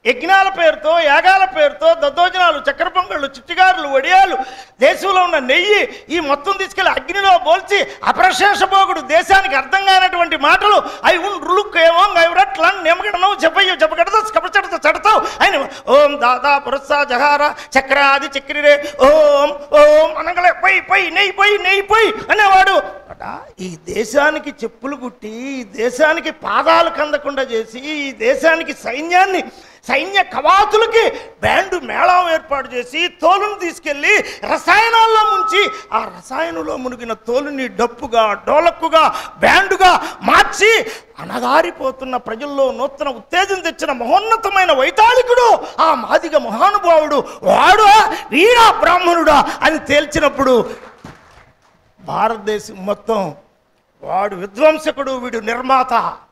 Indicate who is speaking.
Speaker 1: యజ్ఞాల పేరుతో యాగాల పేరుతో దద్దోజనాలు చక్కెర పొంగళ్ళు చిట్టిగారులు వడియాలు దేశంలో ఉన్న నెయ్యి ఈ మొత్తం తీసుకెళ్లి అగ్నిలో పోల్చి అప్రశేషభోగుడు దేశానికి అర్థం కానటువంటి మాటలు అవి ఉండ్రులుక్ ఏమో గైవ్రట్లన్ నిమగడను చెప్పయ్యో చెప్పగడదు కపచడత చడతావు ఆయన ఓం దాదా పురస్సా జహార చక్రాది చక్రిరే ఓం ఓం అనగలే పై పై నెయ్యి పై నెయ్యి పై అనేవాడు అట, ఈ దేశానికి చెప్పులు కుట్టి ఈ దేశానికి పాదాలు కందకుండా చేసి ఈ దేశానికి సైన్యాన్ని సైన్య కవాతులకి బ్యాండు మేళం ఏర్పాటు చేసి తోలును తీసుకెళ్ళి రసాయనాల్లో ముంచి ఆ రసాయనంలో మునిగిన తోలుని డప్పుగా డోలక్కుగా బ్యాండుగా మార్చి అనగారిపోతున్న ప్రజల్లో నూతన ఉత్తేజం తెచ్చిన మహోన్నతమైన వైతాళికుడు ఆ మాదిగ మహానుభావుడు వాడు వీడా బ్రాహ్మణుడా అని తేల్చినప్పుడు భారతదేశం మొత్తం వాడు విధ్వంసకుడు వీడు నిర్మాత